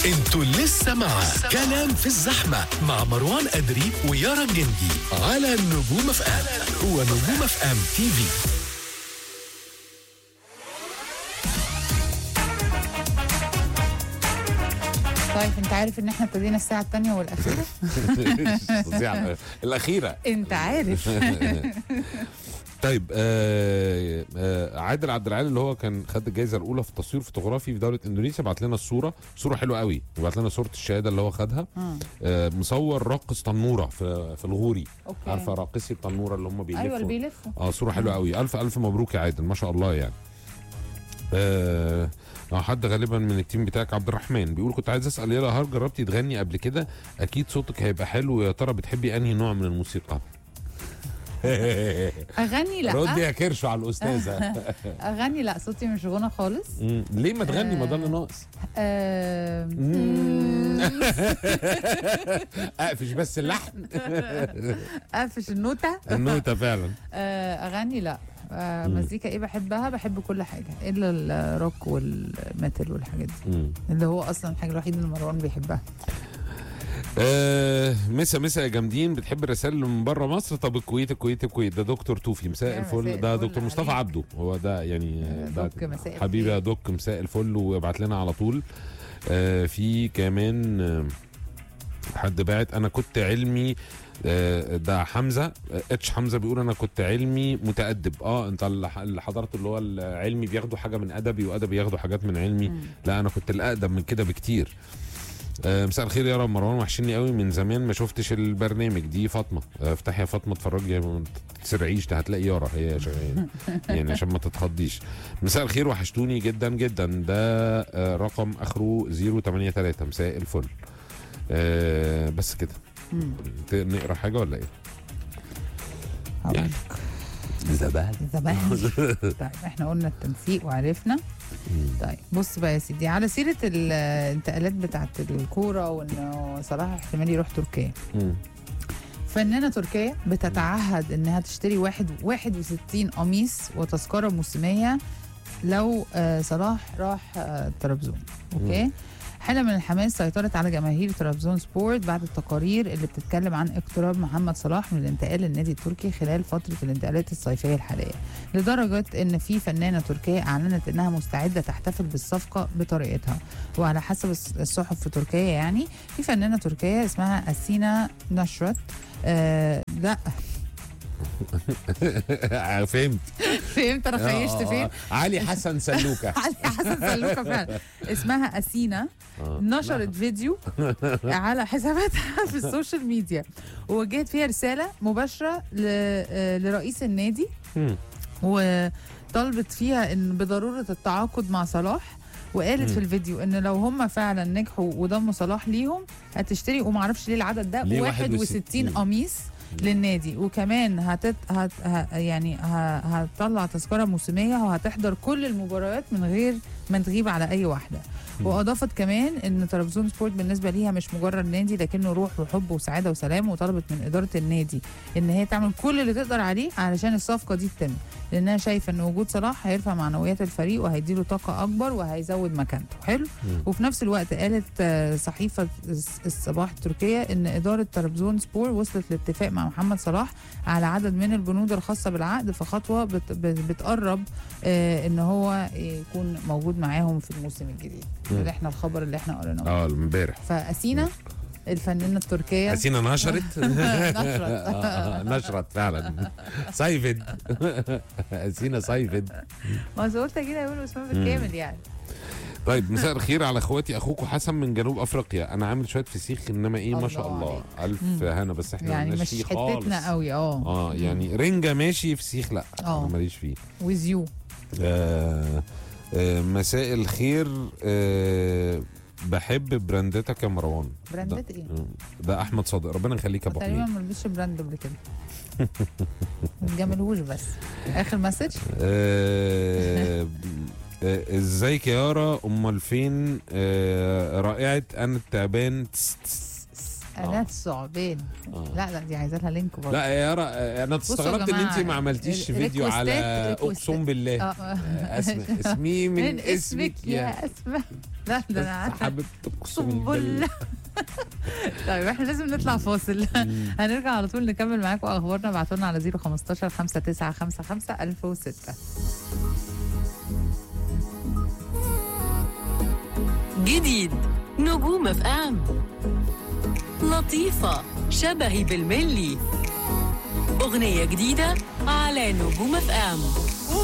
انتوا لسه مع كلام في الزحمة مع مروان أدري ويارا الجندي على نجوم اف ام هو نجوم اف ام تي في طيب انت عارف ان احنا ابتدينا الساعة الثانية والأخيرة؟ فظيعة. الأخيرة انت عارف طيب آه آه عادل عبد العال اللي هو كان خد الجائزه الاولى في تصوير فوتوغرافي في دوله اندونيسيا بعت لنا الصوره صوره حلوه قوي وبعت لنا صوره الشهاده اللي هو خدها آه. آه مصور راقص تنوره في في الغوري اوكي عارفه راقصي التنوره اللي هم بيلفوا ايوه اللي بيلفوا اه صوره حلوه قوي الف الف مبروك يا عادل ما شاء الله يعني آه آه، حد غالبا من التيم بتاعك عبد الرحمن بيقول كنت عايز اسال يا هل جربتي تغني قبل كده اكيد صوتك هيبقى حلو يا ترى بتحبي انهي نوع من الموسيقى اغني ردي لا يا كرشو على الاستاذه اغني لا صوتي مش غنى خالص مم. ليه ما تغني ما ده اللي ناقص آه، اقفش بس اللحن قفش النوتة النوتة فعلا آه، اغني لا آه، مم. مزيكا ايه بحبها بحب كل حاجة الا الروك والميتال والحاجات دي مم. اللي هو اصلا الحاجة الوحيدة اللي مروان بيحبها آه مسا مسا يا جامدين بتحب الرسائل اللي من بره مصر طب الكويت الكويت الكويت ده دكتور توفي مساء يا الفل مساء ده الفل دكتور مصطفى عليك. عبده هو ده يعني آه، ده دوك مساء حبيبي يا الخير. دوك مساء الفل وابعت لنا على طول آه في كمان آه حد باعت انا كنت علمي آه، ده حمزه آه، اتش حمزه بيقول انا كنت علمي متادب اه انت اللي ح- اللي حضرت اللي هو العلمي بياخدوا حاجه من ادبي وادبي ياخدوا حاجات من علمي مم. لا انا كنت الاقدم من كده بكتير آه، مساء الخير يا رب مروان وحشني قوي من زمان ما شفتش البرنامج دي فاطمه آه، افتحي يا فاطمه اتفرجي ما تسرعيش ده هتلاقي يارا هي شغاله يعني عشان ما تتخضيش مساء الخير وحشتوني جدا جدا ده آه، رقم اخره 083 مساء الفل آه، بس كده مم. ت- نقرا حاجه ولا ايه؟ هقول يعني. لك. زبال زمان طيب احنا قلنا التنسيق وعرفنا طيب بص بقى يا سيدي على سيره الانتقالات بتاعت الكوره وانه صلاح احتمال يروح تركيا فنانة تركية بتتعهد انها تشتري واحد 61 قميص وتذكرة موسمية لو آه، صلاح راح آه، طرابزون اوكي حالة من الحماس سيطرت على جماهير طرابزون سبورت بعد التقارير اللي بتتكلم عن اقتراب محمد صلاح من الانتقال للنادي التركي خلال فترة الانتقالات الصيفية الحالية لدرجة ان في فنانة تركية اعلنت انها مستعدة تحتفل بالصفقة بطريقتها وعلى حسب الص- الصحف في تركيا يعني في فنانة تركية اسمها أسينا نشرت آه لا فهمت فهمت انا خيشت آه، فين آه، علي حسن سلوكه علي حسن سلوكه فعلا اسمها أسينا آه. نشرت فيديو على حساباتها في السوشيال ميديا ووجهت فيها رسالة مباشرة ل- آه، لرئيس النادي مم. وطلبت فيها ان بضروره التعاقد مع صلاح وقالت مم. في الفيديو ان لو هم فعلا نجحوا وضموا صلاح ليهم هتشتري وما اعرفش ليه العدد ده ليه 61 61 قميص للنادي وكمان هتت هت ه يعني ه هتطلع تذكره موسميه وهتحضر كل المباريات من غير ما تغيب على اي واحده مم. واضافت كمان ان طرابزون سبورت بالنسبه ليها مش مجرد نادي لكنه روح وحب وسعاده وسلام وطلبت من اداره النادي ان هي تعمل كل اللي تقدر عليه علشان الصفقه دي تتم لانها شايفه ان وجود صلاح هيرفع معنويات الفريق وهيديله طاقه اكبر وهيزود مكانته حلو مم. وفي نفس الوقت قالت آه، صحيفه الس- الصباح التركيه ان اداره طرابزون سبور وصلت لاتفاق مع محمد صلاح على عدد من البنود الخاصه بالعقد في خطوه بت بت- بتقرب آه، ان هو يكون موجود معاهم في الموسم الجديد مم. اللي احنا الخبر اللي احنا قريناه اه امبارح فاسينا الفنانه التركيه حسينة نشرت نشرت. آه، نشرت فعلا صيفد حسينة صيفد ما أصل قلت كده يقولوا اسمها بالكامل يعني طيب مساء الخير على اخواتي اخوكم حسن من جنوب افريقيا انا عامل شويه فسيخ انما ايه ما شاء الله الله عليك. الف مم. هنا بس احنا يعني مالناش مش فيه خالص حتتنا قوي اه اه يعني رنجه ماشي فسيخ لا آه. انا ماليش فيه ويز يو آه آه مساء الخير آه بحب براندتك يا مروان براندات ده- ايه؟ ده احمد صادق ربنا يخليك يا ابو تقريبا حميد ما لبسش براند قبل كده ما تجاملهوش بس اخر مسج آه، آه، ازيك يا يارا امال فين آه، رائعه انا التعبان تس- تس- انات صعبين آه. لا لا دي عايزه لها لينك برضه لا يا يارا آه، انا بصوا يا استغربت ان جماعة، انت ما عملتيش ال- فيديو على ريكوستات- اقسم بالله اه آه، اسم اسمي من, اسمك يا اسماء لا ده انا عارفه حبيبتي اقسم اقسم بالله بالله طيب احنا لازم نطلع فاصل مم. هنرجع على طول نكمل معاكم اخبارنا ابعتوا لنا على 015 5955 1006 جديد نجوم اف ام لطيفة شبهي بالملي أغنية جديدة على نجوم اف ام